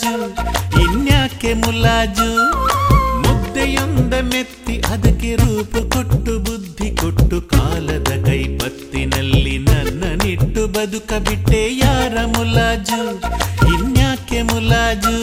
ಮುಲಾಜು ಇನ್ಯಾಕೆ ಮುಲಾಜು ಮುದ್ದೆಯೊಂದ ಮೆತ್ತಿ ಅದಕ್ಕೆ ರೂಪು ಕೊಟ್ಟು ಬುದ್ಧಿ ಕೊಟ್ಟು ಕಾಲದ ಕೈಪತ್ತಿನಲ್ಲಿ ನನ್ನ ನಿಟ್ಟು ಬದುಕ ಬಿಟ್ಟೆ ಯಾರ ಮುಲಾಜು ಇನ್ಯಾಕೆ ಮುಲಾಜು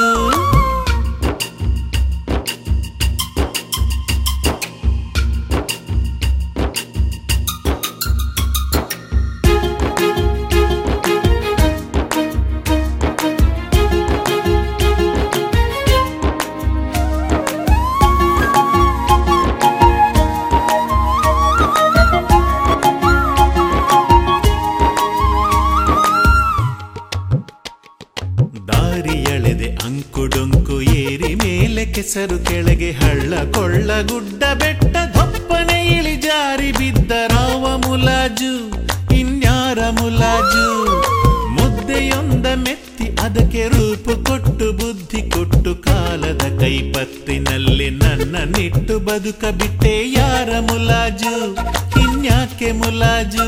ದಾರಿ ಎಳೆದೆ ಅಂಕುಡೊಂಕು ಏರಿ ಮೇಲೆ ಕೆಸರು ಕೆಳಗೆ ಹಳ್ಳ ಕೊಳ್ಳ ಗುಡ್ಡ ಬೆಟ್ಟ ದಪ್ಪನೆ ಇಳಿ ಜಾರಿ ಬಿದ್ದ ರಾವ ಮುಲಾಜು ಇನ್ಯಾರ ಮುಲಾಜು ಮುದ್ದೆಯೊಂದ ಮೆತ್ತಿ ಅದಕ್ಕೆ ರೂಪು ಕೊಟ್ಟು ಬುದ್ಧಿ ಕೊಟ್ಟು ಕಾಲದ ಕೈಪತ್ತಿನಲ್ಲಿ ನನ್ನ ನಿಟ್ಟು ಬದುಕ ಬಿಟ್ಟೆ ಯಾರ ಮುಲಾಜು ಇನ್ಯಾಕೆ ಮುಲಾಜು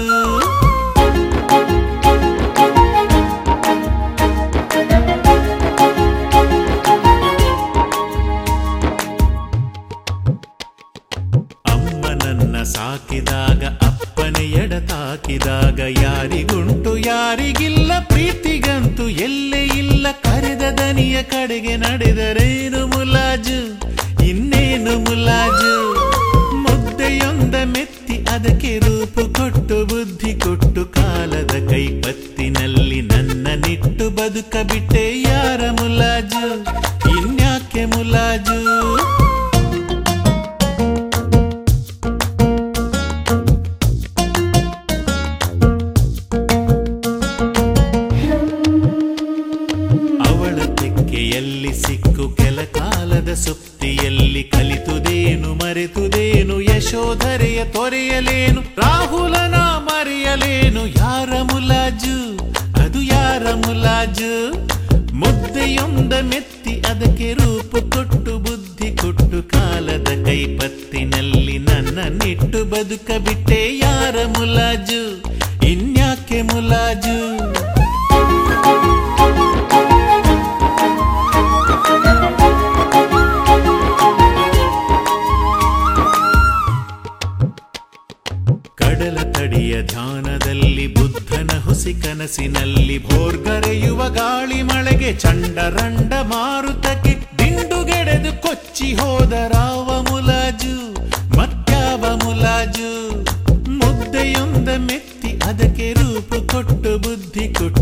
ಅಮ್ಮ ನನ್ನ ಸಾಕಿದಾಗ ಅಪ್ಪನ ಎಡ ತಾಕಿದಾಗ ಯಾರಿಗುಂಟು ಯಾರಿಗಿಲ್ಲ ಪ್ರೀತಿಗಂತೂ ಎಲ್ಲೇ ಇಲ್ಲ ಕರೆದ ದನಿಯ ಕಡೆಗೆ ನಡೆದರೇನು ಮುಲಾಜು ಇನ್ನೇನು ಮುಲಾಜು ಮುದ್ದೆಯೊಂದ ಮೆತ್ತಿ ಅದಕ್ಕೆ ರೂಪು ಕೊಟ್ಟು ಬುದ್ಧಿ ಕೊಟ್ಟು ಕಾಲದ ಕೈಪತ್ತಿನಲ್ಲಿ ನನ್ನ ನಿಟ್ಟು ಬದುಕ ಬಿಟ್ಟೆ ಯಾರ ಮುಲಾಜು ಇನ್ಯಾಕೆ ಮುಲಾಜು ಅವಳ ತೆಕ್ಕೆಯಲ್ಲಿ ಸಿಕ್ಕು ಕೆಲ ಕಾಲದ ಸುಪ್ತಿಯಲ್ಲಿ ಕಲಿತುದೇನು ಮರೆತುದೇನು ಯಶೋಧರೆಯ ತೊರೆಯಲೇನು ರಾಹುಲನ ಮರೆಯಲೇನು ಯಾರ ಮುಲಾಜು ಅದು ಯಾರ ಮುಲಾಜು ಮುದ್ದೆಯೊಂದ ಮೆತ್ತಿ ಅದಕ್ಕೆ ರೂಪು ಕೊಟ್ಟು ಬುದ್ಧಿ ಕೊಟ್ಟು ಕಾಲದ ಕೈಪತ್ತಿನಲ್ಲಿ ನನ್ನ ನಿಟ್ಟು ಬದುಕ ಬಿಟ್ಟೆ ಯಾರ ಮುಲಾಜು ಇನ್ಯಾಕೆ ಮುಲಾಜು ಕಡಲ ತಡಿಯ ಧ್ಯಾನದಲ್ಲಿ ಬುದ್ಧನ ಹುಸಿ ಕನಸಿನಲ್ಲಿ ಭೋರ್ಗರೆಯುವ ಗಾಳಿ ಮಳೆಗೆ ಚಂಡರಂಡ ಮಾರುತಕ್ಕೆ ದಿಂಡುಗೆಡೆದು ಕೊಚ್ಚಿ ಹೋದ ರಾವ ಮುಲಾಜು ಮತ್ಯಾವ ಮುಲಾಜು ಮುದ್ದೆಯೊಂದ ಮೆತ್ತಿ ಅದಕ್ಕೆ ರೂಪು ಕೊಟ್ಟು ಬುದ್ಧಿ ಕೊಟ್ಟು